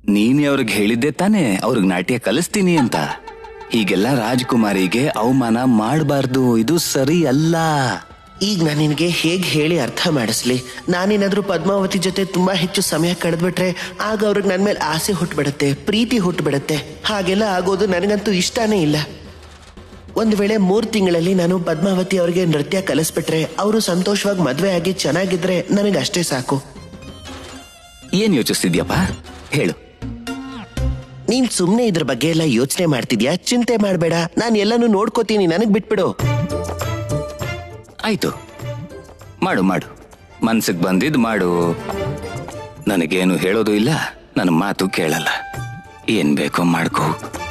ನೀನೇ ಅವ್ರಿಗೆ ಹೇಳಿದ್ದೆ ತಾನೇ ಅವ್ರಿಗೆ ನಾಟ್ಯ ಕಲಿಸ್ತೀನಿ ಅಂತ ಹೀಗೆಲ್ಲ ರಾಜ್ಕುಮಾರಿಗೆ ಅವಮಾನ ಮಾಡಬಾರ್ದು ಇದು ಸರಿ ಅಲ್ಲ ಈಗ ನಾನು ನಿನಗೆ ಹೇಗೆ ಹೇಳಿ ಅರ್ಥ ಮಾಡಿಸ್ಲಿ ನಾನೇನಾದ್ರೂ ಪದ್ಮಾವತಿ ಜೊತೆ ತುಂಬಾ ಹೆಚ್ಚು ಸಮಯ ಕಳೆದ್ಬಿಟ್ರೆ ಆಗ ಅವ್ರಿಗೆ ನನ್ನ ಮೇಲೆ ಆಸೆ ಹುಟ್ಬಿಡತ್ತೆ ಪ್ರೀತಿ ಹುಟ್ಬಿಡತ್ತೆ ಹಾಗೆಲ್ಲ ಆಗೋದು ನನಗಂತೂ ಇಷ್ಟನೇ ಇಲ್ಲ ಒಂದು ವೇಳೆ ಮೂರು ತಿಂಗಳಲ್ಲಿ ನಾನು ಪದ್ಮಾವತಿ ಅವರಿಗೆ ನೃತ್ಯ ಕಲಿಸ್ಬಿಟ್ರೆ ಅವರು ಸಂತೋಷವಾಗಿ ಮದುವೆ ಆಗಿ ಚೆನ್ನಾಗಿದ್ರೆ ನನಗೆ ಅಷ್ಟೇ ಸಾಕು ಏನ್ ಯೋಚಿಸ್ತಿದ್ಯಪ್ಪ ಹೇಳು ನೀನ್ ಸುಮ್ನೆ ಇದ್ರ ಬಗ್ಗೆ ಎಲ್ಲ ಯೋಚನೆ ಮಾಡ್ತಿದ್ಯಾ ಚಿಂತೆ ಮಾಡಬೇಡ ನಾನು ಎಲ್ಲಾನು ನೋಡ್ಕೋತೀನಿ ನನಗ್ ಬಿಟ್ಬಿಡು ಆಯ್ತು ಮಾಡು ಮಾಡು ಮನ್ಸಿಗೆ ಬಂದಿದ್ ಮಾಡು ನನಗೇನು ಹೇಳೋದು ಇಲ್ಲ ನನ್ನ ಮಾತು ಕೇಳಲ್ಲ ಏನ್ ಬೇಕೋ ಮಾಡ್ಕೋ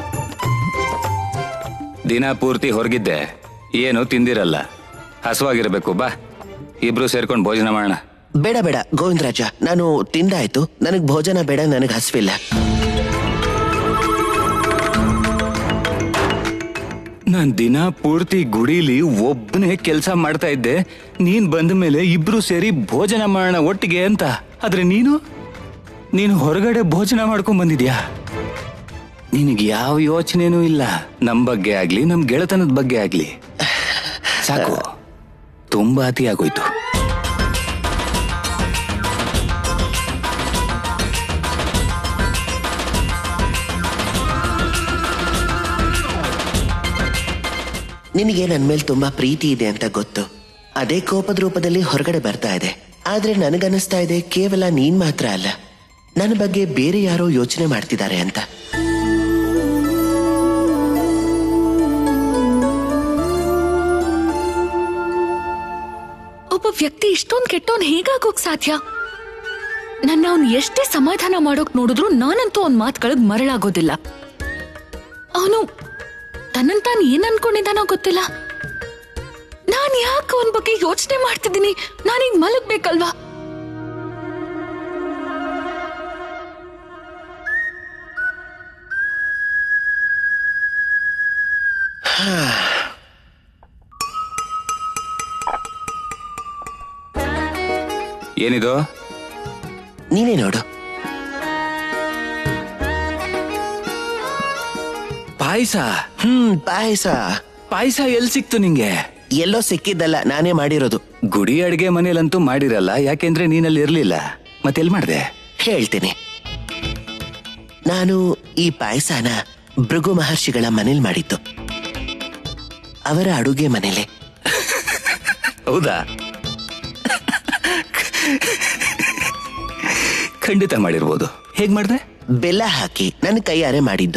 ದಿನ ಪೂರ್ತಿ ಹೊರಗಿದ್ದೆ ಏನು ತಿಂದಿರಲ್ಲ ಹಸುವಾಗಿರ್ಬೇಕು ಬಾ ಇಬ್ರು ಸೇರ್ಕೊಂಡು ಭೋಜನ ಮಾಡೋಣ ಬೇಡ ಬೇಡ ಗೋವಿಂದರಾಜ ನಾನು ತಿಂದಾಯ್ತು ನನಗ್ ಭೋಜನ ಬೇಡ ನನಗ್ ಹಸ್ವಿಲ್ಲ ನಾನ್ ದಿನ ಪೂರ್ತಿ ಗುಡಿಲಿ ಒಬ್ಬನೇ ಕೆಲಸ ಮಾಡ್ತಾ ಇದ್ದೆ ನೀನ್ ಬಂದ ಮೇಲೆ ಇಬ್ರು ಸೇರಿ ಭೋಜನ ಮಾಡೋಣ ಒಟ್ಟಿಗೆ ಅಂತ ಆದ್ರೆ ನೀನು ನೀನು ಹೊರಗಡೆ ಭೋಜನ ಮಾಡ್ಕೊಂಡ್ ಬಂದಿದ್ಯಾ ನಿನಗೆ ಯಾವ ಯೋಚನೆನೂ ಇಲ್ಲ ನಮ್ ಬಗ್ಗೆ ಆಗ್ಲಿ ನಮ್ ಗೆಳತನದ ಬಗ್ಗೆ ಆಗ್ಲಿ ಸಾಕು ತುಂಬಾ ಅತಿ ಆಗೋಯ್ತು ನಿನಗೆ ನನ್ ಮೇಲೆ ತುಂಬಾ ಪ್ರೀತಿ ಇದೆ ಅಂತ ಗೊತ್ತು ಅದೇ ಕೋಪದ ರೂಪದಲ್ಲಿ ಹೊರಗಡೆ ಬರ್ತಾ ಇದೆ ಆದ್ರೆ ನನಗನ್ನಿಸ್ತಾ ಇದೆ ಕೇವಲ ನೀನ್ ಮಾತ್ರ ಅಲ್ಲ ನನ್ನ ಬಗ್ಗೆ ಬೇರೆ ಯಾರೋ ಯೋಚನೆ ಮಾಡ್ತಿದ್ದಾರೆ ಅಂತ ಒಬ್ಬ ವ್ಯಕ್ತಿ ಇಷ್ಟೊಂದ್ ಕೆಟ್ಟವನ್ ಹೇಗಾಗೋಕ್ ಸಾಧ್ಯ ನನ್ನ ಅವ್ನ್ ಎಷ್ಟೇ ಸಮಾಧಾನ ಮಾಡೋಕ್ ನೋಡಿದ್ರು ನಾನಂತೂ ಅವ್ನ್ ಮಾತುಗಳಿಗೆ ಮರಳಾಗೋದಿಲ್ಲ ಅವನು ತನ್ನನ್ ತಾನ್ ಏನ್ ಅನ್ಕೊಂಡಿದ್ದಾನೋ ಗೊತ್ತಿಲ್ಲ ನಾನ್ ಯಾಕೆ ಅವನ್ ಬಗ್ಗೆ ಯೋಚನೆ ಮಾಡ್ತಿದ್ದೀನಿ ನಾನೀಗ ಮಲಗ್ಬೇಕಲ್ವಾ ಏನಿದು ನೀನೇ ನೋಡು ಪಾಯಸ ಹ್ಮ್ ಪಾಯಸ ಪಾಯಸ ಎಲ್ ಸಿಕ್ತು ನಿಂಗೆ ಎಲ್ಲೋ ಸಿಕ್ಕಿದ್ದಲ್ಲ ನಾನೇ ಮಾಡಿರೋದು ಗುಡಿ ಅಡ್ಗೆ ಮನೇಲಂತೂ ಮಾಡಿರಲ್ಲ ಯಾಕೆಂದ್ರೆ ನೀನಲ್ಲಿ ಇರ್ಲಿಲ್ಲ ಮತ್ತೆಲ್ ಮಾಡ್ದೆ ಹೇಳ್ತೀನಿ ನಾನು ಈ ಪಾಯಸನ ಭೃಗು ಮಹರ್ಷಿಗಳ ಮನೇಲಿ ಮಾಡಿದ್ದು ಅವರ ಅಡುಗೆ ಮನೇಲೆ ಹೌದಾ ಖಂಡಿತ ಮಾಡಿರ್ಬೋದು ಹೇಗ್ ಮಾಡ್ದೆ ಬೆಲ್ಲ ಹಾಕಿ ನನ್ನ ಕೈಯಾರೆ ಮಾಡಿದ್ದು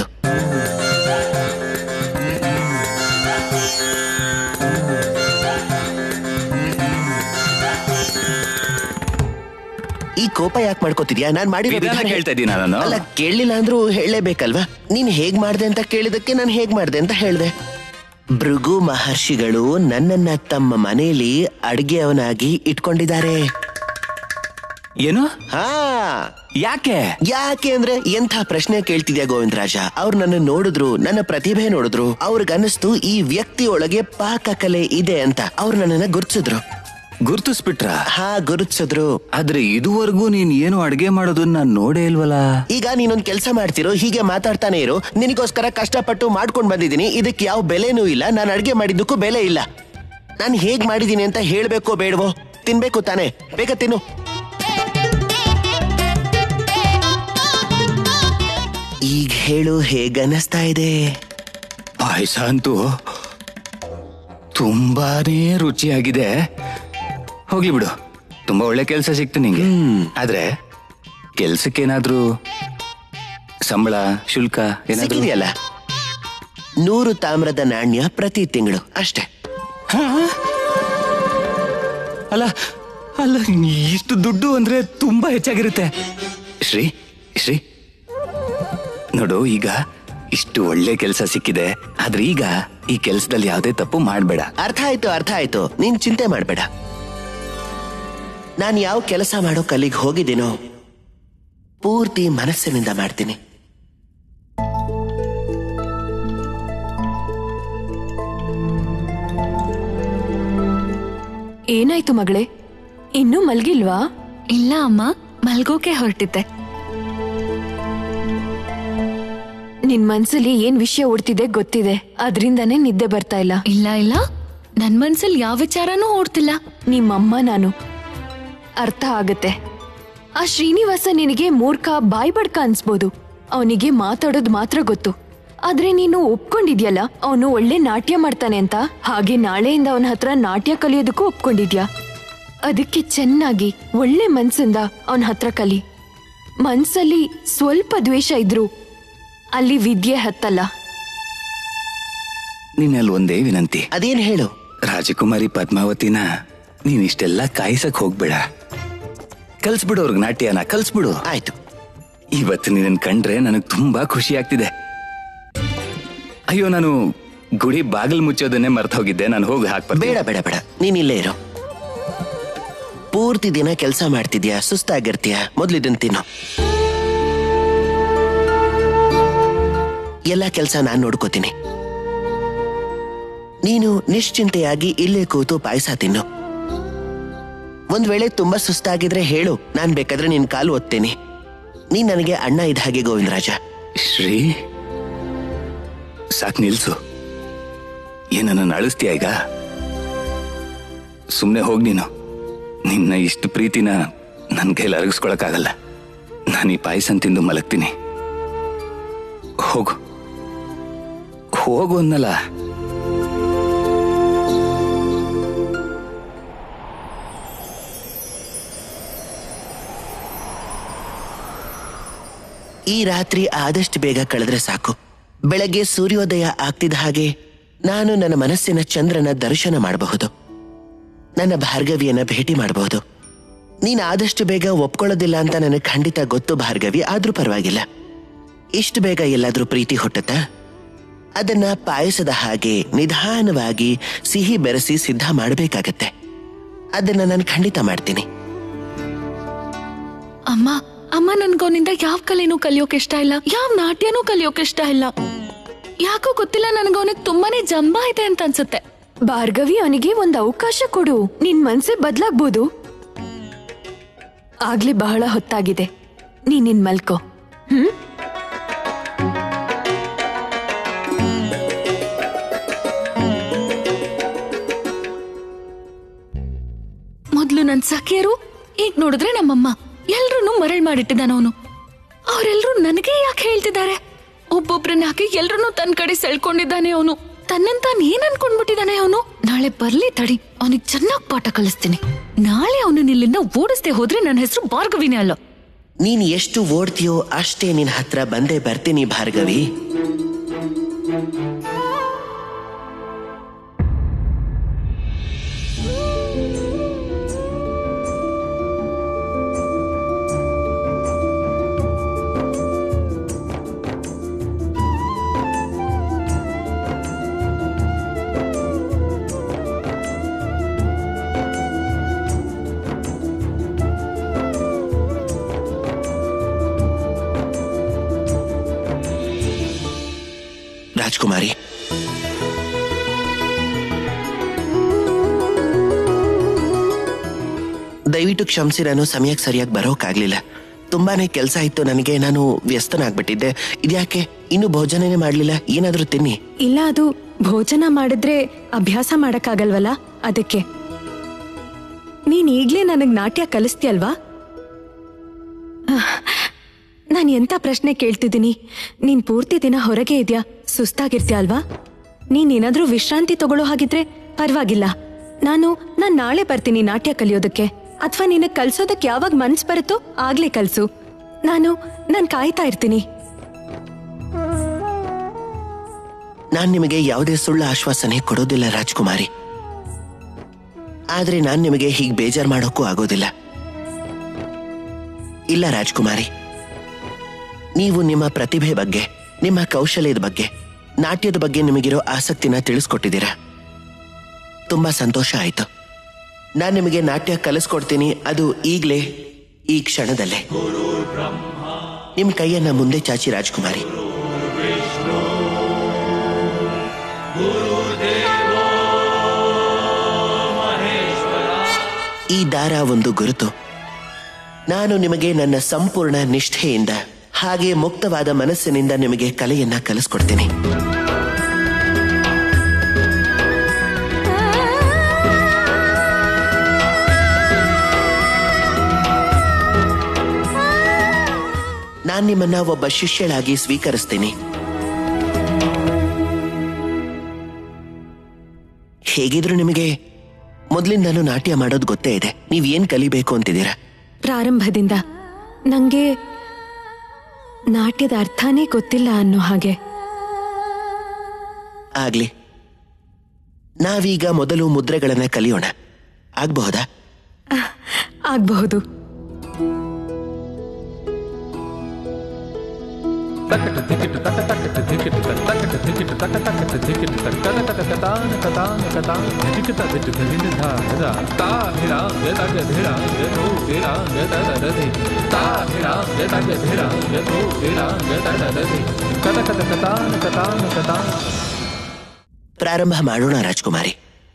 ಈ ಕೋಪ ಯಾಕೆ ಮಾಡ್ಕೋತಿದ್ಯಾ ನಾನ್ ಮಾಡಿರೋ ವಿಧಾನ ವಿಧಾನ ಕೇಳ್ತಾ ಇದ್ದೀನ ನಾನು ಅಲ್ಲ ಕೇಳಲಿಲ್ಲ ಅಂದ್ರೂ ಹೇಳಲೇಬೇಕಲ್ವಾ ನೀನ್ ಹೇಗ್ ಮಾಡ್ದೆ ಅಂತ ಕೇಳಿದಕ್ಕೆ ನಾನು ಹೇಗ್ ಮಾಡ್ದೆ ಅಂತ ಹೇಳ್ದೆ ಭೃಗು ಮಹರ್ಷಿಗಳು ನನ್ನನ್ನ ತಮ್ಮ ಮನೆಯಲ್ಲಿ ಅಡ್ಗೆಯವನಾಗಿ ಇಟ್ಕೊಂಡಿದ್ದಾರೆ ಏನು ಹಾ ಯಾಕೆ ಯಾಕೆ ಅಂದ್ರೆ ಎಂಥ ಪ್ರಶ್ನೆ ಕೇಳ್ತಿದ್ಯಾ ಗೋವಿಂದರಾಜ ಅವ್ರು ನನ್ನ ನೋಡಿದ್ರು ನನ್ನ ಪ್ರತಿಭೆ ನೋಡಿದ್ರು ಅವ್ರಿಗನ್ನಿಸ್ತು ಈ ವ್ಯಕ್ತಿ ಒಳಗೆ ಪಾಕಕಲೆ ಇದೆ ಅಂತ ಅವ್ರು ನನ್ನನ್ನ ಗುರ್ತಿಸಿದ್ರು ಗುರ್ತಿಸ್ಬಿಟ್ರ ಹಾ ಗುರುತಿಸಿದ್ರು ಆದ್ರೆ ಇದುವರೆಗೂ ನೀನ್ ಏನು ಅಡ್ಗೆ ಮಾಡೋದನ್ನ ನಾನ್ ನೋಡೇ ಇಲ್ವಲ್ಲ ಈಗ ನೀನೊಂದ್ ಕೆಲಸ ಮಾಡ್ತಿರೋ ಹೀಗೆ ಮಾತಾಡ್ತಾನೆ ಇರು ನಿನಗೋಸ್ಕರ ಕಷ್ಟಪಟ್ಟು ಮಾಡ್ಕೊಂಡ್ ಬಂದಿದ್ದೀನಿ ಇದಕ್ಕೆ ಯಾವ ಬೆಲೆನೂ ಇಲ್ಲ ನಾನು ಅಡ್ಗೆ ಮಾಡಿದ್ದಕ್ಕೂ ಬೆಲೆ ಇಲ್ಲ ನಾನು ಹೇಗ್ ಮಾಡಿದೀನಿ ಅಂತ ಹೇಳ್ಬೇಕೋ ಬೇಡವೋ ತಿನ್ಬೇಕು ತಾನೆ ಬೇಗ ತಿನ್ನು ಈಗ ಹೇಳು ಹೇಗನ್ನಿಸ್ತಾ ಇದೆ ಪಾಯಸ ಅಂತೂ ತುಂಬಾನೇ ರುಚಿಯಾಗಿದೆ ಹೋಗ್ಲಿ ಬಿಡು ತುಂಬಾ ಒಳ್ಳೆ ಕೆಲಸ ಸಿಕ್ತು ನಿಂಗೆ ಆದ್ರೆ ಕೆಲ್ಸಕ್ಕೇನಾದ್ರೂ ಸಂಬಳ ಶುಲ್ಕ ಏನಾದ್ರೂ ಸಿಕ್ಕಿದೆಯಲ್ಲ ನೂರು ತಾಮ್ರದ ನಾಣ್ಯ ಪ್ರತಿ ತಿಂಗಳು ಅಷ್ಟೇ ಅಲ್ಲ ಅಲ್ಲ ಇಷ್ಟು ದುಡ್ಡು ಅಂದ್ರೆ ತುಂಬಾ ಹೆಚ್ಚಾಗಿರುತ್ತೆ ಶ್ರೀ ಶ್ರೀ ನೋಡು ಈಗ ಇಷ್ಟು ಒಳ್ಳೆ ಕೆಲಸ ಸಿಕ್ಕಿದೆ ಆದ್ರೆ ಈಗ ಈ ಕೆಲಸದಲ್ಲಿ ಯಾವುದೇ ತಪ್ಪು ಮಾಡ್ಬೇಡ ಅರ್ಥ ಆಯ್ತು ಅರ್ಥ ಆಯ್ತು ನೀನ್ ಚಿಂತೆ ಮಾಡ್ಬೇಡ ನಾನು ಯಾವ ಕೆಲಸ ಮಾಡೋ ಕಲ್ಲಿಗೆ ಹೋಗಿದ್ದೀನೋ ಪೂರ್ತಿ ಮನಸ್ಸಿನಿಂದ ಮಾಡ್ತೀನಿ ಏನಾಯ್ತು ಮಗಳೇ ಇನ್ನೂ ಮಲ್ಗಿಲ್ವಾ ಇಲ್ಲ ಅಮ್ಮ ಮಲ್ಗೋಕೆ ಹೊರಟಿದ್ದೆ ನಿನ್ ಮನ್ಸಲ್ಲಿ ಏನ್ ವಿಷಯ ಓಡ್ತಿದೆ ಗೊತ್ತಿದೆ ಅದ್ರಿಂದಾನೇ ನಿದ್ದೆ ಬರ್ತಾ ಇಲ್ಲ ಇಲ್ಲ ಇಲ್ಲ ನನ್ ಮನ್ಸಲ್ಲಿ ಯಾವ ವಿಚಾರನೂ ಓಡ್ತಿಲ್ಲ ನಿಮ್ಮಮ್ಮ ನಾನು ಅರ್ಥ ಆಗತ್ತೆ ಆ ಶ್ರೀನಿವಾಸ ನಿನಗೆ ಮೂರ್ಖ ಬಾಯ್ ಬಡ್ಕ ಅನ್ಸ್ಬೋದು ಅವನಿಗೆ ಮಾತಾಡೋದ್ ಮಾತ್ರ ಗೊತ್ತು ಆದ್ರೆ ನೀನು ಒಪ್ಕೊಂಡಿದ್ಯಲ್ಲ ಅವನು ಒಳ್ಳೆ ನಾಟ್ಯ ಮಾಡ್ತಾನೆ ಅಂತ ಹಾಗೆ ನಾಳೆಯಿಂದ ಅವನ ಹತ್ರ ನಾಟ್ಯ ಕಲಿಯೋದಕ್ಕೂ ಒಪ್ಕೊಂಡಿದ್ಯಾ ಅದಕ್ಕೆ ಚೆನ್ನಾಗಿ ಒಳ್ಳೆ ಮನ್ಸಿಂದ ಅವನ ಹತ್ರ ಕಲಿ ಮನ್ಸಲ್ಲಿ ಸ್ವಲ್ಪ ದ್ವೇಷ ಇದ್ರು ಅಲ್ಲಿ ವಿದ್ಯೆ ಹತ್ತಲ್ಲ ನಿನ್ನಲ್ಲಿ ಒಂದೇ ವಿನಂತಿ ಅದೇನ್ ಹೇಳು ರಾಜಕುಮಾರಿ ಪದ್ಮಾವತಿನ ನೀನ್ ಇಷ್ಟೆಲ್ಲ ಕಾಯಿಸಕ್ ಹೋಗ್ಬೇಡ ಕಲ್ಸ್ಬಿಡು ಅವ್ರಿಗೆ ನಾಟ್ಯನ ಕಲ್ಸ್ಬಿಡು ಆಯ್ತು ಇವತ್ತು ನಿನ್ನ ಕಂಡ್ರೆ ನನಗೆ ತುಂಬಾ ಖುಷಿ ಆಗ್ತಿದೆ ಅಯ್ಯೋ ನಾನು ಗುಡಿ ಬಾಗಿಲು ಮುಚ್ಚೋದನ್ನೇ ಮರ್ತ ಹೋಗಿದ್ದೆ ನಾನು ಹೋಗಿ ಹಾಕ್ಬರ್ತೀನಿ ಬೇಡ ಬೇಡ ಬೇಡ ನೀನ್ ಇಲ್ಲೇ ಇರು ಪೂರ್ತಿ ದಿನ ಕೆಲಸ ಮಾಡ್ತಿದ್ಯಾ ಸುಸ್ತಾಗಿರ್ತೀಯ ಮೊದ್ಲು ಇದನ್ ತಿನ್ನು ಎಲ್ಲ ಕೆಲಸ ನಾನ್ ನೋಡ್ಕೋತೀನಿ ನೀನು ನಿಶ್ಚಿಂತೆಯಾಗಿ ಇಲ್ಲೇ ಕೂತು ಪಾಯಸ ತಿನ್ನು ಒಂದ್ ವೇಳೆ ತುಂಬಾ ಸುಸ್ತಾಗಿದ್ರೆ ಹೇಳು ನಾನ್ ಬೇಕಾದ್ರೆ ನಿನ್ ಕಾಲು ಒತ್ತೇನೆ ನೀನ್ ನನಗೆ ಅಣ್ಣ ಇದ್ದ ಹಾಗೆ ಗೋವಿಂದರಾಜ ಶ್ರೀ ಸಾಕ್ ನಿಲ್ಸು ಏನನ್ನ ಅಳಿಸ್ತೀಯ ಈಗ ಸುಮ್ನೆ ಹೋಗ್ ನೀನು ನಿನ್ನ ಇಷ್ಟು ಪ್ರೀತಿನ ನನ್ನ ಕೈಲಿ ಅರಗಿಸ್ಕೊಳಕ್ಕಾಗಲ್ಲ ನಾನು ಈ ಪಾಯಸ ತಿಂದು ಮಲಗ್ತೀನಿ ಹೋಗು ಹೋಗು ಅನ್ನಲ್ಲ ಈ ರಾತ್ರಿ ಆದಷ್ಟು ಬೇಗ ಕಳೆದ್ರೆ ಸಾಕು ಬೆಳಗ್ಗೆ ಸೂರ್ಯೋದಯ ಆಗ್ತಿದ್ದ ಹಾಗೆ ನಾನು ನನ್ನ ಮನಸ್ಸಿನ ಚಂದ್ರನ ದರ್ಶನ ಮಾಡಬಹುದು ನನ್ನ ಭಾರ್ಗವಿಯನ್ನ ಭೇಟಿ ಮಾಡಬಹುದು ನೀನ್ ಆದಷ್ಟು ಬೇಗ ಒಪ್ಕೊಳ್ಳೋದಿಲ್ಲ ಅಂತ ನನಗೆ ಖಂಡಿತ ಗೊತ್ತು ಭಾರ್ಗವಿ ಆದ್ರೂ ಪರವಾಗಿಲ್ಲ ಇಷ್ಟು ಬೇಗ ಎಲ್ಲಾದ್ರೂ ಪ್ರೀತಿ ಹುಟ್ಟುತ್ತಾ ಅದನ್ನ ಪಾಯಸದ ಹಾಗೆ ನಿಧಾನವಾಗಿ ಸಿಹಿ ಬೆರೆಸಿ ಸಿದ್ಧ ಮಾಡಬೇಕಾಗತ್ತೆ ಅದನ್ನ ನಾನು ಖಂಡಿತ ಮಾಡ್ತೀನಿ ಅಮ್ಮ ಅಮ್ಮ ನನ್ಗವನಿಂದ ಯಾವ ಕಲೆನೂ ಕಲಿಯೋಕ್ ಇಷ್ಟ ಇಲ್ಲ ಯಾವ ನಾಟ್ಯನೂ ಕಲಿಯೋಕ್ ಇಷ್ಟ ಇಲ್ಲ ಯಾಕೋ ಗೊತ್ತಿಲ್ಲ ನನ್ಗವನಿಗೆ ತುಂಬಾನೇ ಜಂಬ ಇದೆ ಅಂತ ಅನ್ಸುತ್ತೆ ಭಾರ್ಗವಿ ಅವನಿಗೆ ಒಂದು ಅವಕಾಶ ಕೊಡು ನಿನ್ ಮನ್ಸೆ ಬದ್ಲಾಗ್ಬೋದು ಆಗ್ಲೇ ಬಹಳ ಹೊತ್ತಾಗಿದೆ ನೀನ್ ನಿನ್ ಮಲ್ಕೋ ಹ್ಮ್ ಮೊದ್ಲು ನನ್ ಸಖಿಯರು ಈಗ ನೋಡಿದ್ರೆ ನಮ್ಮಮ್ಮ ಎಲ್ರೂ ಮರಳ್ ಮಾಡಿಟ್ಟಿದ್ದಾನ ಅವನು ಅವರೆಲ್ಲರೂ ನನಗೆ ಯಾಕೆ ಹೇಳ್ತಿದ್ದಾರೆ ಒಬ್ಬೊಬ್ರನ್ನ ಹಾಕಿ ಎಲ್ರೂ ತನ್ನ ಕಡೆ ಸೆಳ್ಕೊಂಡಿದ್ದಾನೆ ಅವನು ತನ್ನಂತ ತಾನ್ ಏನ್ ಅನ್ಕೊಂಡ್ಬಿಟ್ಟಿದ್ದಾನೆ ಅವನು ನಾಳೆ ಬರ್ಲಿ ತಡಿ ಅವನಿಗೆ ಚೆನ್ನಾಗ್ ಪಾಠ ಕಲಿಸ್ತೀನಿ ನಾಳೆ ಅವನು ಇಲ್ಲಿಂದ ಓಡಿಸ್ದೆ ಹೋದ್ರೆ ನನ್ನ ಹೆಸರು ಭಾರ್ಗವಿನೇ ಅಲ್ಲ ನೀನ್ ಎಷ್ಟು ಓಡ್ತೀಯೋ ಅಷ್ಟೇ ನಿನ್ ಹತ್ರ ಬಂದೇ ಬರ್ತೀನಿ ಭಾರ್ಗವಿ ರಾಜ್ಕುಮಾರಿ ದಯವಿಟ್ಟು ಕ್ಷಮಿಸಿ ನಾನು ಸಮಯಕ್ಕೆ ಸರಿಯಾಗಿ ಬರೋಕ್ಕಾಗ್ಲಿಲ್ಲ ತುಂಬಾನೇ ಕೆಲಸ ಇತ್ತು ನನಗೆ ನಾನು ವ್ಯಸ್ತನಾಗ್ಬಿಟ್ಟಿದ್ದೆ ಇದ್ಯಾಕೆ ಇನ್ನು ಭೋಜನನೇ ಮಾಡ್ಲಿಲ್ಲ ಏನಾದ್ರೂ ತಿನ್ನಿ ಇಲ್ಲ ಅದು ಭೋಜನ ಮಾಡಿದ್ರೆ ಅಭ್ಯಾಸ ಮಾಡಕ್ಕಾಗಲ್ವಲ್ಲ ಅದಕ್ಕೆ ನೀನ್ ಈಗ್ಲೇ ನನಗ್ ನಾಟ್ಯ ಕಲಿಸ್ತೀಯಲ್ವಾ ನಾನು ಎಂತ ಪ್ರಶ್ನೆ ಕೇಳ್ತಿದ್ದೀನಿ ನೀನ್ ಪೂರ್ತಿ ದಿನ ಹೊರಗೆ ಇದ್ಯಾ ಸುಸ್ತಾಗಿರ್ತೀಯ ಅಲ್ವಾ ನೀನ್ ಏನಾದ್ರೂ ವಿಶ್ರಾಂತಿ ತಗೊಳ್ಳೋ ಹಾಗಿದ್ರೆ ಪರವಾಗಿಲ್ಲ ನಾನು ನಾನ್ ನಾಳೆ ಬರ್ತೀನಿ ನಾಟ್ಯ ಕಲಿಯೋದಕ್ಕೆ ಅಥವಾ ನಿನಗ್ ಕಲ್ಸೋದಕ್ ಯಾವಾಗ ಮನ್ಸ್ ಬರುತ್ತೋ ಆಗ್ಲೇ ಕಲ್ಸು ನಾನು ನಾನ್ ಕಾಯ್ತಾ ಇರ್ತೀನಿ ನಾನ್ ನಿಮಗೆ ಯಾವುದೇ ಸುಳ್ಳು ಆಶ್ವಾಸನೆ ಕೊಡೋದಿಲ್ಲ ರಾಜ್ಕುಮಾರಿ ಆದ್ರೆ ನಾನ್ ನಿಮಗೆ ಹೀಗೆ ಬೇಜಾರ್ ಮಾಡೋಕ್ಕೂ ಆಗೋದಿಲ್ಲ ಇಲ್ಲ ರಾಜ್ಕುಮಾರಿ ನೀವು ನಿಮ್ಮ ಪ್ರತಿಭೆ ಬಗ್ಗೆ ನಿಮ್ಮ ಕೌಶಲ್ಯದ ಬಗ್ಗೆ ನಾಟ್ಯದ ಬಗ್ಗೆ ನಿಮಗಿರೋ ಆಸಕ್ತಿನ ತಿಳಿಸ್ಕೊಟ್ಟಿದ್ದೀರಾ ತುಂಬಾ ಸಂತೋಷ ಆಯ್ತು ನಾನ್ ನಿಮಗೆ ನಾಟ್ಯ ಕಲಿಸ್ಕೊಡ್ತೀನಿ ಅದು ಈಗ್ಲೇ ಈ ಕ್ಷಣದಲ್ಲೇ ನಿಮ್ ಕೈಯನ್ನ ಮುಂದೆ ಚಾಚಿ ರಾಜ್ಕುಮಾರಿ ಈ ದಾರ ಒಂದು ಗುರುತು ನಾನು ನಿಮಗೆ ನನ್ನ ಸಂಪೂರ್ಣ ನಿಷ್ಠೆಯಿಂದ ಹಾಗೆ ಮುಕ್ತವಾದ ಮನಸ್ಸಿನಿಂದ ನಿಮಗೆ ಕಲೆಯನ್ನ ಕಲಿಸ್ಕೊಡ್ತೀನಿ ನಾನ್ ನಿಮ್ಮನ್ನ ಒಬ್ಬ ಶಿಷ್ಯಳಾಗಿ ಸ್ವೀಕರಿಸ್ತೀನಿ ಹೇಗಿದ್ರು ನಿಮಗೆ ಮೊದ್ಲಿಂದಾನು ನಾಟ್ಯ ಮಾಡೋದು ಗೊತ್ತೇ ಇದೆ ನೀವ್ ಏನ್ ಕಲಿಬೇಕು ಅಂತಿದ್ದೀರಾ ಪ್ರಾರಂಭದಿಂದ ನಂಗೆ ನಾಟ್ಯದ ಅರ್ಥನೇ ಗೊತ್ತಿಲ್ಲ ಅನ್ನೋ ಹಾಗೆ ಆಗ್ಲಿ ನಾವೀಗ ಮೊದಲು ಮುದ್ರೆಗಳನ್ನ ಕಲಿಯೋಣ ಆಗ್ಬಹುದಾ ಆಗ್ಬಹುದು ಪ್ರಾರಂಭ ಮಾಡೋಣ ರಾಜ್ಕುಮಾರಿ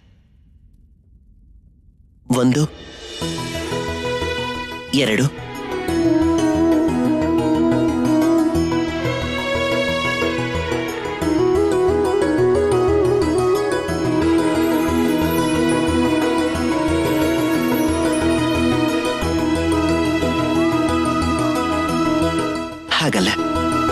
ಒಂದು ಎರಡು ಹಾಗಲ್ಲ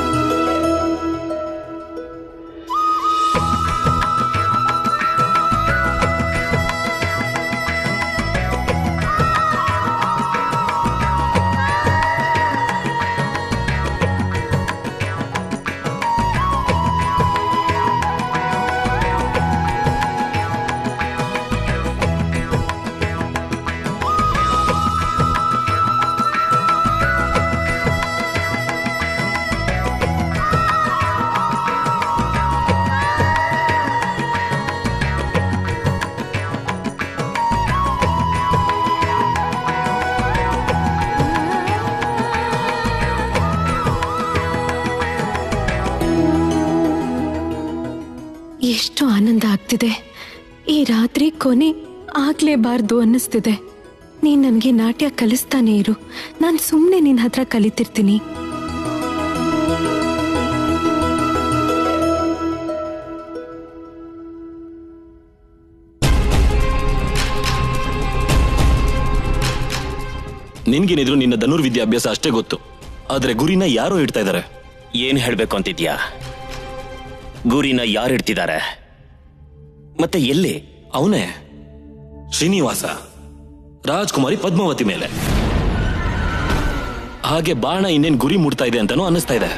ಎಷ್ಟು ಆನಂದ ಆಗ್ತಿದೆ ಈ ರಾತ್ರಿ ಕೊನೆ ಆಗ್ಲೇಬಾರ್ದು ಅನ್ನಿಸ್ತಿದೆ ನೀನ್ ನನ್ಗೆ ನಾಟ್ಯ ಕಲಿಸ್ತಾನೆ ಇರು ನಾನ್ ಸುಮ್ನೆ ನಿನ್ ಹತ್ರ ಕಲಿತಿರ್ತೀನಿ ನಿನ್ಗೇನಿದ್ರು ನಿನ್ನ ಧನುರ್ವಿದ್ಯಾಭ್ಯಾಸ ಅಷ್ಟೇ ಗೊತ್ತು ಆದ್ರೆ ಗುರಿನ ಯಾರೋ ಇಡ್ತಾ ಇದ್ದಾರೆ ಏನ್ ಹೇಳ್ಬೇಕು ಅಂತಿದ್ಯಾ ಗುರಿನ ಯಾರು ಇಡ್ತಿದ್ದಾರೆ ಮತ್ತೆ ಎಲ್ಲಿ ಅವನೇ ಶ್ರೀನಿವಾಸ ರಾಜ್ಕುಮಾರಿ ಪದ್ಮಾವತಿ ಮೇಲೆ ಹಾಗೆ ಬಾಣ ಇನ್ನೇನ್ ಗುರಿ ಮುಡ್ತಾ ಇದೆ ಅಂತಾನೂ ಅನ್ನಿಸ್ತಾ ಇದೆ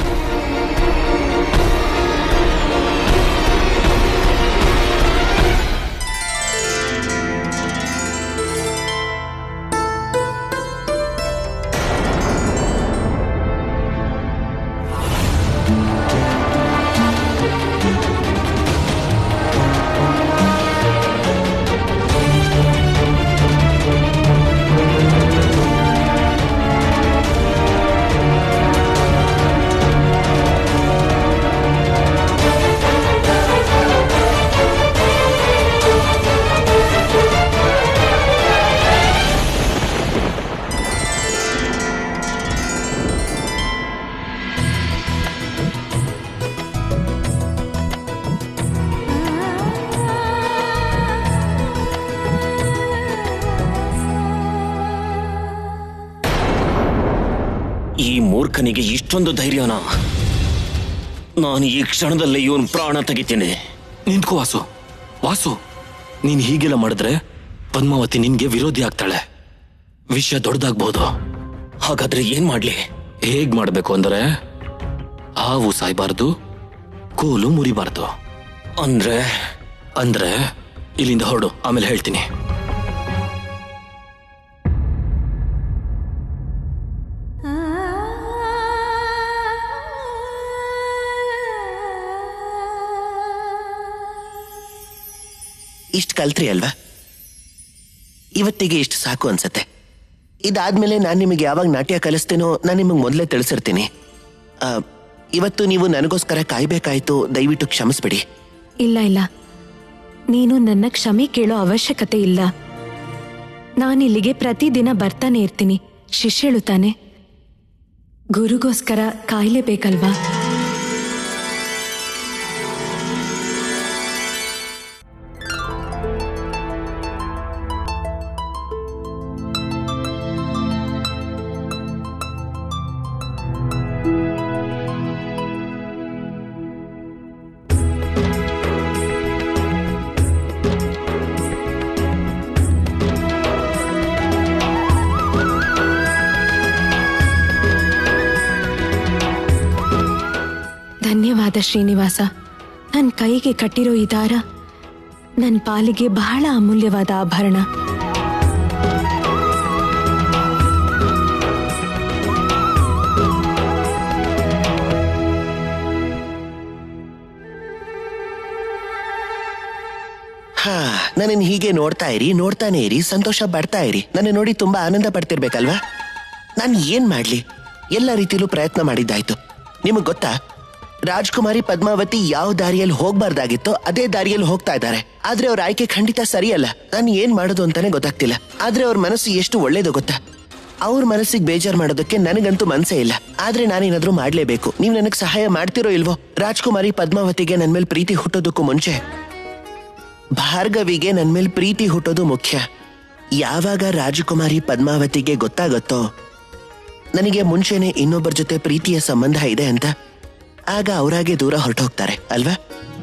ಈ ಮೂರ್ಖನಿಗೆ ಇಷ್ಟೊಂದು ಧೈರ್ಯನಾ ನಾನು ಈ ಕ್ಷಣದಲ್ಲೇ ಇವನ್ ಪ್ರಾಣ ತೆಗಿತೀನಿ ನಿಂತ್ಕೋ ವಾಸು ವಾಸು ನೀನ್ ಹೀಗೆಲ್ಲ ಮಾಡಿದ್ರೆ ಪದ್ಮಾವತಿ ನಿನ್ಗೆ ವಿರೋಧಿ ಆಗ್ತಾಳೆ ವಿಷಯ ದೊಡ್ಡದಾಗ್ಬಹುದು ಹಾಗಾದ್ರೆ ಏನ್ ಮಾಡ್ಲಿ ಹೇಗ್ ಮಾಡ್ಬೇಕು ಅಂದ್ರೆ ಹಾವು ಸಾಯ್ಬಾರ್ದು ಕೋಲು ಮುರಿಬಾರ್ದು ಅಂದ್ರೆ ಅಂದ್ರೆ ಇಲ್ಲಿಂದ ಹೊರಡು ಆಮೇಲೆ ಹೇಳ್ತೀನಿ ಇಷ್ಟು ಕಲ್ತ್ರಿ ಅಲ್ವಾ ಇವತ್ತಿಗೆ ಇಷ್ಟು ಸಾಕು ಅನ್ಸತ್ತೆ ಇದಾದ್ಮೇಲೆ ನಾನು ನಿಮಗೆ ಯಾವಾಗ ನಾಟ್ಯ ಕಲಿಸ್ತೇನೋ ನಾನು ನಿಮಗೆ ಮೊದಲೇ ತಿಳಿಸಿರ್ತೀನಿ ಆ, ಇವತ್ತು ನೀವು ನನಗೋಸ್ಕರ ಕಾಯ್ಬೇಕಾಯ್ತು ದಯವಿಟ್ಟು ಕ್ಷಮಿಸ್ಬಿಡಿ ಇಲ್ಲ ಇಲ್ಲ ನೀನು ನನ್ನ ಕ್ಷಮೆ ಕೇಳೋ ಅವಶ್ಯಕತೆ ಇಲ್ಲ ನಾನಿಲ್ಲಿಗೆ ಪ್ರತಿದಿನ ಬರ್ತಾನೆ ಇರ್ತೀನಿ ಶಿಷ್ಯಳು ತಾನೆ ಗುರುಗೋಸ್ಕರ ಕಾಯ್ಲೇಬೇಕಲ್ವಾ ಧನ್ಯವಾದ ಶ್ರೀನಿವಾಸ ನನ್ನ ಕೈಗೆ ಕಟ್ಟಿರೋ ಈ ದಾರ ನನ್ನ ಪಾಲಿಗೆ ಬಹಳ ಅಮೂಲ್ಯವಾದ ಆಭರಣ ಹಾ ನನ್ನನ್ನು ಹೀಗೆ ನೋಡ್ತಾ ಇರಿ ನೋಡ್ತಾನೆ ಇರಿ ಸಂತೋಷ ಪಡ್ತಾ ಇರಿ ನನ್ನ ನೋಡಿ ತುಂಬಾ ಆನಂದ ಪಡ್ತಿರ್ಬೇಕಲ್ವಾ ನಾನು ಏನ್ ಮಾಡ್ಲಿ ಎಲ್ಲ ರೀತಿಲೂ ಪ್ರಯತ್ನ ಮಾಡಿದ್ದಾಯ್ತು ನಿಮಗ್ ಗೊತ್ತಾ ರಾಜ್ಕುಮಾರಿ ಪದ್ಮಾವತಿ ಯಾವ ದಾರಿಯಲ್ಲಿ ಹೋಗ್ಬಾರ್ದಾಗಿತ್ತೋ ಅದೇ ದಾರಿಯಲ್ಲಿ ಹೋಗ್ತಾ ಇದ್ದಾರೆ ಆದ್ರೆ ಅವ್ರ ಆಯ್ಕೆ ಖಂಡಿತ ಸರಿಯಲ್ಲ ನಾನು ಏನ್ ಮಾಡೋದು ಅಂತಾನೆ ಗೊತ್ತಾಗ್ತಿಲ್ಲ ಆದ್ರೆ ಅವ್ರ ಮನಸ್ಸು ಎಷ್ಟು ಒಳ್ಳೇದು ಗೊತ್ತಾ ಅವ್ರ ಮನಸ್ಸಿಗೆ ಬೇಜಾರ್ ಮಾಡೋದಕ್ಕೆ ನನಗಂತೂ ಮನ್ಸೇ ಇಲ್ಲ ಆದ್ರೆ ನಾನೇನಾದ್ರೂ ಮಾಡ್ಲೇಬೇಕು ನೀವು ನನಗೆ ಸಹಾಯ ಮಾಡ್ತಿರೋ ಇಲ್ವೋ ರಾಜ್ಕುಮಾರಿ ಪದ್ಮಾವತಿಗೆ ನನ್ ಮೇಲೆ ಪ್ರೀತಿ ಹುಟ್ಟೋದಕ್ಕೂ ಮುಂಚೆ ಭಾರ್ಗವಿಗೆ ನನ್ ಮೇಲೆ ಪ್ರೀತಿ ಹುಟ್ಟೋದು ಮುಖ್ಯ ಯಾವಾಗ ರಾಜಕುಮಾರಿ ಪದ್ಮಾವತಿಗೆ ಗೊತ್ತಾಗತ್ತೋ ನನಗೆ ಮುಂಚೆನೆ ಇನ್ನೊಬ್ಬರ ಜೊತೆ ಪ್ರೀತಿಯ ಸಂಬಂಧ ಇದೆ ಅಂತ ಆಗ ಅವರಾಗೆ ದೂರ ಹೊರಟೋಗ್ತಾರೆ ಅಲ್ವಾ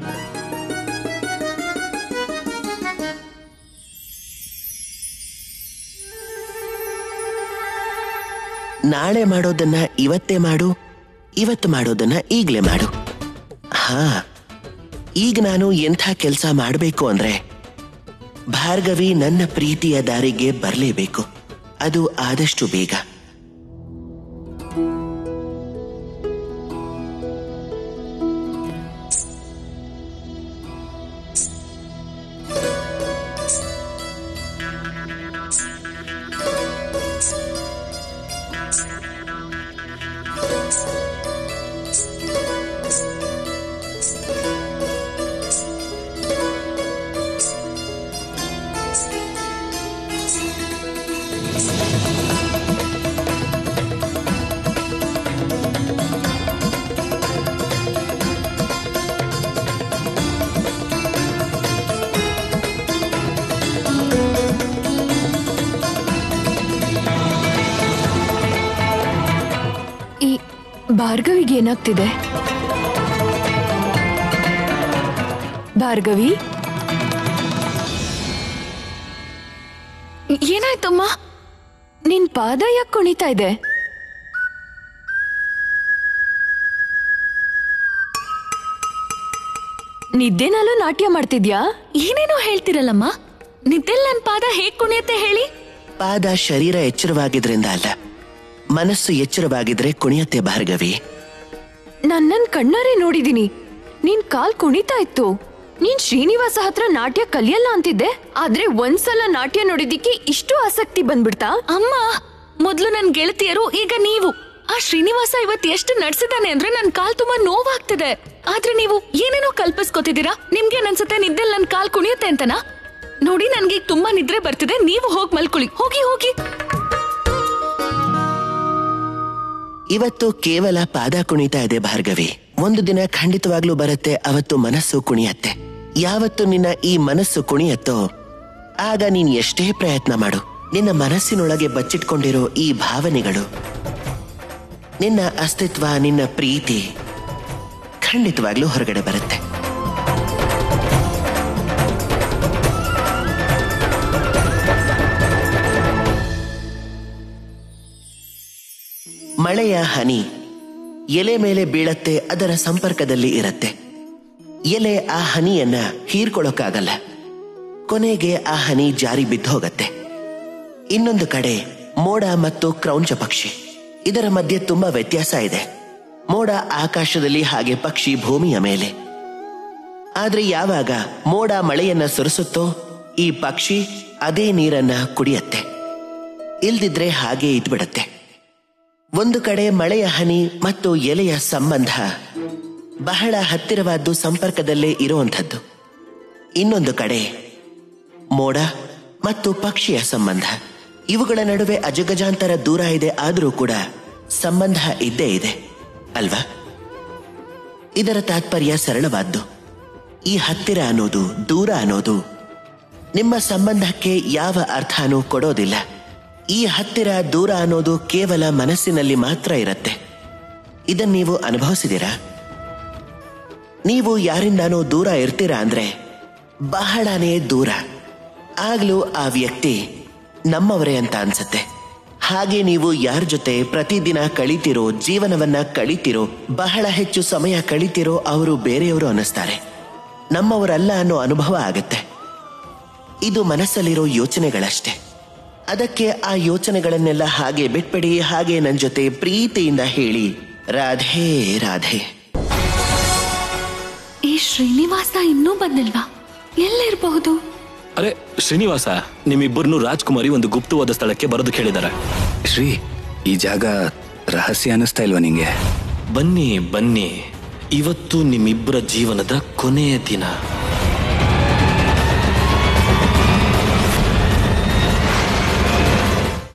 ನಾಳೆ ಮಾಡೋದನ್ನ ಇವತ್ತೇ ಮಾಡು ಇವತ್ತು ಮಾಡೋದನ್ನ ಈಗ್ಲೇ ಮಾಡು ಹಾ ಈಗ ನಾನು ಎಂಥ ಕೆಲಸ ಮಾಡಬೇಕು ಅಂದ್ರೆ ಭಾರ್ಗವಿ ನನ್ನ ಪ್ರೀತಿಯ ದಾರಿಗೆ ಬರಲೇಬೇಕು ಅದು ಆದಷ್ಟು ಬೇಗ ಈ ಭಾರ್ಗವಿಗೆ ಏನಾಗ್ತಿದೆ ಭಾರ್ಗವಿ ಏನಾಯ್ತಮ್ಮ ನಿನ್ ಪಾದ ಯಾಕೆ ಕುಣಿತಾ ಇದೆ ನಿದ್ದೆನಲ್ಲೂ ನಾಟ್ಯ ಮಾಡ್ತಿದ್ಯಾ ಏನೇನೋ ಹೇಳ್ತಿರಲ್ಲಮ್ಮ ನಿದ್ದೆಲ್ ನನ್ ಪಾದ ಹೇಗ್ ಕುಣಿಯತ್ತೆ ಹೇಳಿ ಪಾದ ಶರೀರ ಎಚ್ಚರವಾಗಿದ್ರಿಂದ ಅಲ್ಲ ಮನಸ್ಸು ಎಚ್ಚರವಾಗಿದ್ರೆ ಕುಣಿಯತ್ತೆ ಭಾರ್ಗವಿ ನನ್ನನ್ ಕಣ್ಣಾರೆ ನೋಡಿದೀನಿ ನಿನ್ ಕಾಲ್ ಕುಣಿತಾ ಇತ್ತು ನೀನ್ ಶ್ರೀನಿವಾಸ ಹತ್ರ ನಾಟ್ಯ ಕಲಿಯಲ್ಲ ಅಂತಿದ್ದೆ ಆದ್ರೆ ಒಂದ್ಸಲ ನಾಟ್ಯ ನೋಡಿದಿಕ್ಕೆ ಇಷ್ಟು ಆಸಕ್ತಿ ಬಂದ್ಬಿಡ್ತಾ ಅಮ್ಮ ಮೊದ್ಲು ನನ್ ಗೆಳತಿಯರು ಈಗ ನೀವು ಆ ಶ್ರೀನಿವಾಸ ಇವತ್ ಎಷ್ಟು ನಡ್ಸಿದಾನೆ ಅಂದ್ರೆ ನನ್ ಕಾಲ್ ತುಂಬಾ ನೋವಾಗ್ತಿದೆ ಆದ್ರೆ ನೀವು ಏನೇನೋ ಕಲ್ಪಿಸ್ಕೊತಿದ್ದೀರಾ ನಿಮ್ಗೆ ಅನ್ಸುತ್ತೆ ನಿದ್ದೆಲ್ ನನ್ ಕಾಲ್ ಕುಣಿಯುತ್ತೆ ಅಂತನಾ ನೋಡಿ ನನ್ಗೆ ಈಗ ತುಂಬಾ ನಿದ್ರೆ ಬರ್ತಿದೆ ನೀವು ಹೋಗ್ ಮಲ್ಕೊಳ್ಳಿ ಹೋಗಿ ಹೋಗಿ ಇವತ್ತು ಕೇವಲ ಪಾದ ಕುಣಿತಾ ಇದೆ ಭಾರ್ಗವಿ ಒಂದು ದಿನ ಖಂಡಿತವಾಗ್ಲೂ ಬರುತ್ತೆ ಅವತ್ತು ಮನಸ್ಸು ಕುಣಿಯತ್ತೆ ಯಾವತ್ತು ನಿನ್ನ ಈ ಮನಸ್ಸು ಕುಣಿಯತ್ತೋ ಆಗ ನೀನ್ ಎಷ್ಟೇ ಪ್ರಯತ್ನ ಮಾಡು ನಿನ್ನ ಮನಸ್ಸಿನೊಳಗೆ ಬಚ್ಚಿಟ್ಕೊಂಡಿರೋ ಈ ಭಾವನೆಗಳು ನಿನ್ನ ಅಸ್ತಿತ್ವ ನಿನ್ನ ಪ್ರೀತಿ ಖಂಡಿತವಾಗ್ಲೂ ಹೊರಗಡೆ ಬರುತ್ತೆ ಮಳೆಯ ಹನಿ ಎಲೆ ಮೇಲೆ ಬೀಳತ್ತೆ ಅದರ ಸಂಪರ್ಕದಲ್ಲಿ ಇರತ್ತೆ ಎಲೆ ಆ ಹನಿಯನ್ನ ಹೀರ್ಕೊಳ್ಳೋಕ್ಕಾಗಲ್ಲ ಕೊನೆಗೆ ಆ ಹನಿ ಜಾರಿ ಬಿದ್ದೋಗತ್ತೆ ಇನ್ನೊಂದು ಕಡೆ ಮೋಡ ಮತ್ತು ಕ್ರೌಂಚ ಪಕ್ಷಿ ಇದರ ಮಧ್ಯೆ ತುಂಬಾ ವ್ಯತ್ಯಾಸ ಇದೆ ಮೋಡ ಆಕಾಶದಲ್ಲಿ ಹಾಗೆ ಪಕ್ಷಿ ಭೂಮಿಯ ಮೇಲೆ ಆದ್ರೆ ಯಾವಾಗ ಮೋಡ ಮಳೆಯನ್ನ ಸುರಿಸುತ್ತೋ ಈ ಪಕ್ಷಿ ಅದೇ ನೀರನ್ನ ಕುಡಿಯತ್ತೆ ಇಲ್ದಿದ್ರೆ ಹಾಗೆ ಇದ್ಬಿಡತ್ತೆ ಒಂದು ಕಡೆ ಮಳೆಯ ಹನಿ ಮತ್ತು ಎಲೆಯ ಸಂಬಂಧ ಬಹಳ ಹತ್ತಿರವಾದ್ದು ಸಂಪರ್ಕದಲ್ಲೇ ಇರುವಂಥದ್ದು ಇನ್ನೊಂದು ಕಡೆ ಮೋಡ ಮತ್ತು ಪಕ್ಷಿಯ ಸಂಬಂಧ ಇವುಗಳ ನಡುವೆ ಅಜಗಜಾಂತರ ದೂರ ಇದೆ ಆದರೂ ಕೂಡ ಸಂಬಂಧ ಇದ್ದೇ ಇದೆ ಅಲ್ವಾ ಇದರ ತಾತ್ಪರ್ಯ ಸರಳವಾದ್ದು ಈ ಹತ್ತಿರ ಅನ್ನೋದು ದೂರ ಅನ್ನೋದು ನಿಮ್ಮ ಸಂಬಂಧಕ್ಕೆ ಯಾವ ಅರ್ಥನೂ ಕೊಡೋದಿಲ್ಲ ಈ ಹತ್ತಿರ ದೂರ ಅನ್ನೋದು ಕೇವಲ ಮನಸ್ಸಿನಲ್ಲಿ ಮಾತ್ರ ಇರುತ್ತೆ ಇದನ್ನ ನೀವು ಅನುಭವಿಸಿದ್ದೀರಾ ನೀವು ಯಾರಿಂದಾನೋ ದೂರ ಇರ್ತೀರಾ ಅಂದ್ರೆ ಬಹಳನೇ ದೂರ ಆಗ್ಲೂ ಆ ವ್ಯಕ್ತಿ ನಮ್ಮವರೇ ಅಂತ ಅನ್ಸತ್ತೆ ಹಾಗೆ ನೀವು ಯಾರ ಜೊತೆ ಪ್ರತಿದಿನ ಕಳಿತಿರೋ ಜೀವನವನ್ನ ಕಳಿತಿರೋ ಬಹಳ ಹೆಚ್ಚು ಸಮಯ ಕಳಿತಿರೋ ಅವರು ಬೇರೆಯವರು ಅನ್ನಿಸ್ತಾರೆ ನಮ್ಮವರಲ್ಲ ಅನ್ನೋ ಅನುಭವ ಆಗತ್ತೆ ಇದು ಮನಸ್ಸಲ್ಲಿರೋ ಯೋಚನೆಗಳಷ್ಟೇ ಅದಕ್ಕೆ ಆ ಯೋಚನೆಗಳನ್ನೆಲ್ಲ ಹಾಗೆ ಬಿಟ್ಬಿಡಿ ಹಾಗೆ ನನ್ನ ಜೊತೆ ಪ್ರೀತಿಯಿಂದ ಹೇಳಿ ರಾಧೇ ರಾಧೆ ಈ ಶ್ರೀನಿವಾಸ ಇನ್ನೂ ಬಂದಿಲ್ವಾ ಎಲ್ಲಿರಬಹುದು ಅರೆ ಶ್ರೀನಿವಾಸ ನಿಮ್ಮಿಬ್ಬರನ್ನು ರಾಜ್ಕುಮಾರಿ ಒಂದು ಗುಪ್ತವಾದ ಸ್ಥಳಕ್ಕೆ ಬರೆದು ಕೇಳಿದ್ದಾರೆ ಶ್ರೀ ಈ ಜಾಗ ರಹಸ್ಯ ಅನಿಸ್ತಾ ಇಲ್ವಾ ನಿಂಗೆ ಬನ್ನಿ ಬನ್ನಿ ಇವತ್ತು ನಿಮ್ಮಿಬ್ಬರ ಜೀವನದ ಕೊನೆಯ ದಿನ